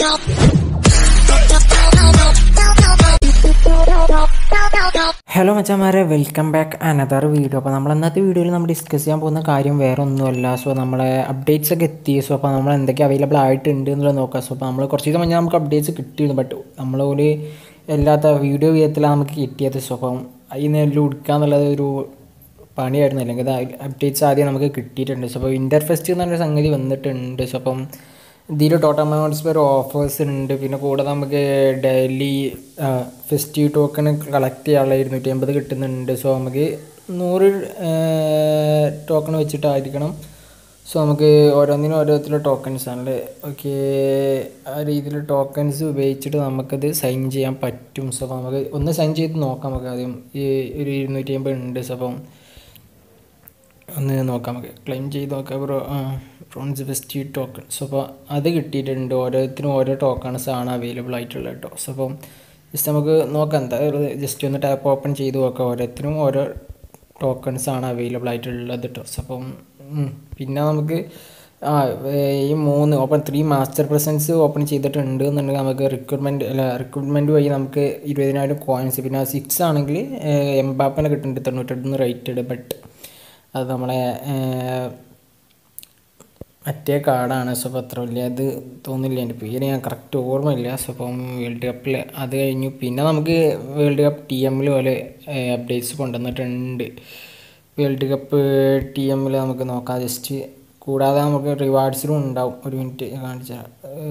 hello മച്ചന്മാരെ welcome back another video അപ്പോൾ നമ്മൾ ഇന്നത്തെ വീഡിയോയിൽ നമ്മൾ ഡിസ്കസ് ചെയ്യാൻ പോകുന്ന കാര്യം വേറെ ഒന്നുമല്ല സോ നമ്മളെ അപ്ഡേറ്റ്സ് ഒക്കെ എത്തി സോ അപ്പോൾ നമ്മൾ എന്തൊക്കെ അവൈലബിൾ ആയിട്ടുണ്ട് എന്നുള്ളത് നോക്കാം സോ അപ്പോൾ നമ്മൾ കുറച്ച് ദിവസം മുന്നേ നമുക്ക് അപ്ഡേറ്റ്സ് കിട്ടിയിരുന്നു ബട്ട് നമ്മൾ ഒരു എല്ലാത്ത വീഡിയോ വിധത്തിലാണ് നമുക്ക് കിട്ടിയത് സോ അപ്പം അതിന് എല്ലാം ഉടുക്കുക എന്നുള്ളത് ഒരു പണിയായിരുന്നു അല്ലെങ്കിൽ അപ്ഡേറ്റ്സ് ആദ്യം നമുക്ക് കിട്ടിയിട്ടുണ്ട് സോ അപ്പോൾ ഇൻ്റർഫെസ്റ്റ് എന്ന് പറഞ്ഞൊരു സംഗതി വന്നിട്ടുണ്ട് സോ അപ്പം ഇതിൽ ടോട്ടൽ അമൗണ്ട്സ് പേര് ഓഫേഴ്സ് ഉണ്ട് പിന്നെ കൂടെ നമുക്ക് ഡെയിലി ഫെസ്റ്റീവ് ടോക്കൺ കളക്ട് ചെയ്യാനുള്ള ഇരുന്നൂറ്റി അമ്പത് കിട്ടുന്നുണ്ട് സോ നമുക്ക് നൂറ് ടോക്കൺ വെച്ചിട്ടായിരിക്കണം സോ നമുക്ക് ഓരോന്നിനും ഓരോരുത്തരുടെ ടോക്കൺസ് ആണല്ലേ ഓക്കെ ആ രീതിയിൽ ടോക്കൺസ് ഉപയോഗിച്ചിട്ട് നമുക്കത് സൈൻ ചെയ്യാൻ പറ്റും സോ അപ്പോൾ നമുക്ക് ഒന്ന് സൈൻ ചെയ്ത് നോക്കാം നമുക്ക് ആദ്യം ഈ ഒരു ഇരുന്നൂറ്റി അമ്പത് ഉണ്ട് സോ അപ്പം ഒന്ന് നോക്കാം നമുക്ക് ക്ലെയിം ചെയ്ത് നോക്കാം ബ്രോ ആ പ്രോൺസ് ഫെസ്റ്റി ടോക്കൺ സോ അപ്പോൾ അത് കിട്ടിയിട്ടുണ്ട് ഓരോരുത്തരും ഓരോ ടോക്കൺസ് ആണ് അവൈലബിൾ ആയിട്ടുള്ളത് കേട്ടോ സോ അപ്പം ജസ്റ്റ് നമുക്ക് നോക്കാം എന്താ ജസ്റ്റ് ഒന്ന് ടാപ്പ് ഓപ്പൺ ചെയ്ത് നോക്കാം ഓരോരുത്തരും ഓരോ ടോക്കൺസ് ആണ് അവൈലബിൾ ആയിട്ടുള്ളത് കേട്ടോ സോ അപ്പം പിന്നെ നമുക്ക് ആ ഈ മൂന്ന് open three master presence open ചെയ്തിട്ടുണ്ട് എന്നുണ്ടെങ്കിൽ നമുക്ക് റിക്രൂട്ട്മെൻറ്റ് അല്ല റിക്രൂട്ട്മെൻറ്റ് വഴി നമുക്ക് ഇരുപതിനായിരം കോയിൻസ് പിന്നെ സിക്സ് ആണെങ്കിൽ എംബാപ്പനെ കിട്ടുന്നുണ്ട് തൊണ്ണൂറ്റെട്ട് റേറ്റഡ് ബട്ട് അത് നമ്മളെ മറ്റേ കാർഡാണ് സോ അപ്പോൾ അത്ര വലിയ അത് തോന്നില്ല എൻ്റെ പേര് ഞാൻ കറക്റ്റ് ഓർമ്മയില്ല സോ അപ്പം വേൾഡ് കപ്പിൽ അത് കഴിഞ്ഞു പിന്നെ നമുക്ക് വേൾഡ് കപ്പ് ടി എമ്മിൽ പോലെ അപ്ഡേറ്റ്സ് കൊണ്ടുവന്നിട്ടുണ്ട് വേൾഡ് കപ്പ് ടി എമ്മിൽ നമുക്ക് നോക്കാം ജസ്റ്റ് കൂടാതെ നമുക്ക് റിവാർഡ്സിലും ഉണ്ടാവും ഒരു മിനിറ്റ് കാണിച്ചാൽ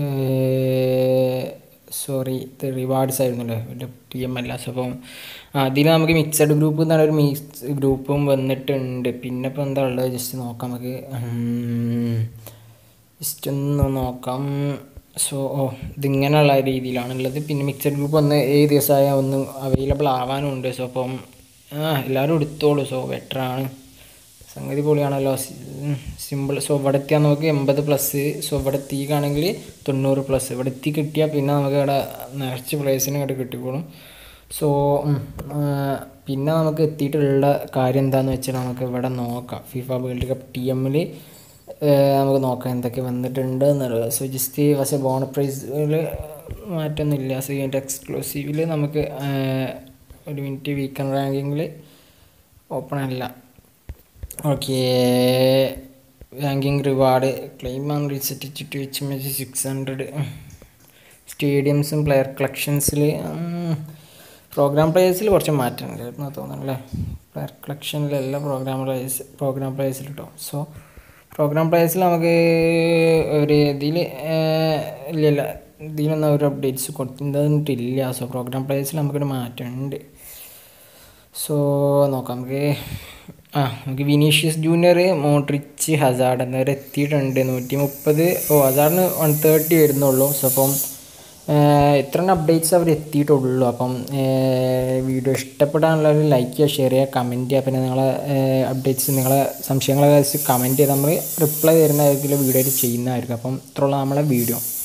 സോറി ഇത് റിവാർഡ്സ് ആയിരുന്നല്ലോ ഒരു ടി എം അല്ല സോ അപ്പം അതിൽ നമുക്ക് മിക്സഡ് ഗ്രൂപ്പ് എന്നാണ് ഒരു മിക്സ് ഗ്രൂപ്പും വന്നിട്ടുണ്ട് പിന്നെ ഇപ്പോൾ എന്താ ഉള്ളത് ജസ്റ്റ് നോക്കാം നമുക്ക് ജസ്റ്റ് ഒന്ന് നോക്കാം സോ ഓ ഇതിങ്ങനെയുള്ള രീതിയിലാണുള്ളത് പിന്നെ മിക്സഡ് ഗ്രൂപ്പ് ഒന്ന് ഏത് ദിവസമായ ഒന്ന് അവൈലബിൾ ആവാനും ഉണ്ട് സോ അപ്പം ആ എല്ലാവരും എടുത്തോളൂ സോ ബെറ്ററാണ് സംഗതി പൊളിയാണല്ലോ സിമ്പിൾ സോ ഇവിടെ എത്തിയാൽ നമുക്ക് എൺപത് പ്ലസ് സോ ഇവിടെ എത്തിക്കുകയാണെങ്കിൽ തൊണ്ണൂറ് പ്ലസ് ഇവിടെ എത്തി കിട്ടിയാൽ പിന്നെ നമുക്ക് ഇവിടെ നിറച്ച് പ്ലേസിന് ഇവിടെ കിട്ടിക്കോളും സോ പിന്നെ നമുക്ക് എത്തിയിട്ടുള്ള കാര്യം എന്താണെന്ന് വെച്ചാൽ നമുക്ക് ഇവിടെ നോക്കാം ഫിഫ വേൾഡ് കപ്പ് ടി എമ്മിൽ നമുക്ക് നോക്കാം എന്തൊക്കെ വന്നിട്ടുണ്ട് എന്നുള്ളത് സോ ജസ്റ്റ് പക്ഷേ ബോണ പ്രൈസിൽ മാറ്റമൊന്നുമില്ല സോ ഇതിൻ്റെ എക്സ്ക്ലൂസീവിൽ നമുക്ക് ഒരു മിനിറ്റ് വീക്കെൻഡ് റാങ്കിങ്ങിൽ ഓപ്പൺ അല്ല okay ranking reward claim and reset to each match six hundred സ്റ്റേഡിയംസും പ്ലെയർ കളക്ഷൻസിൽ പ്രോഗ്രാം പ്ലേയേഴ്സിൽ കുറച്ച് മാറ്റം ഉണ്ടായിരുന്നു തോന്നുന്നല്ലേ പ്ലെയർ കളക്ഷനിലല്ല പ്രോഗ്രാം പ്ലേയേഴ്സ് പ്രോഗ്രാം പ്ലേയേഴ്സിൽ കേട്ടോ സോ പ്രോഗ്രാം പ്ലേയേഴ്സിൽ നമുക്ക് ഒരു ഇതിൽ ഇല്ല ഇല്ല ഇതിലൊന്നും ഒരു അപ്ഡേറ്റ്സ് കൊടുത്തിട്ടില്ല സോ പ്രോഗ്രാം പ്ലേയേഴ്സിൽ നമുക്കൊരു മാറ്റമുണ്ട് സോ നോക്കാം നമുക്ക് ആ നമുക്ക് വിനീഷ്യസ് ജൂനിയർ മോട്രിച്ച് ഹസാർഡ് എന്നിവർ എത്തിയിട്ടുണ്ട് നൂറ്റി മുപ്പത് ഓ ഹസാർഡിന് വൺ തേർട്ടി വരുന്നുള്ളൂ സോ അപ്പം ഇത്ര അപ്ഡേറ്റ്സ് അവർ എത്തിയിട്ടുള്ളൂ അപ്പം വീഡിയോ ഇഷ്ടപ്പെടാനുള്ളവർ ലൈക്ക് ചെയ്യുക ഷെയർ ചെയ്യുക കമൻറ്റ് ചെയ്യുക പിന്നെ നിങ്ങളെ അപ്ഡേറ്റ്സ് നിങ്ങളെ സംശയങ്ങളെ കമൻറ്റ് ചെയ്ത് നമ്മൾ റിപ്ലൈ തരുന്ന രീതിയിൽ വീഡിയോ ചെയ്യുന്നതായിരിക്കും അപ്പം ഇത്രയുള്ള നമ്മളെ വീഡിയോ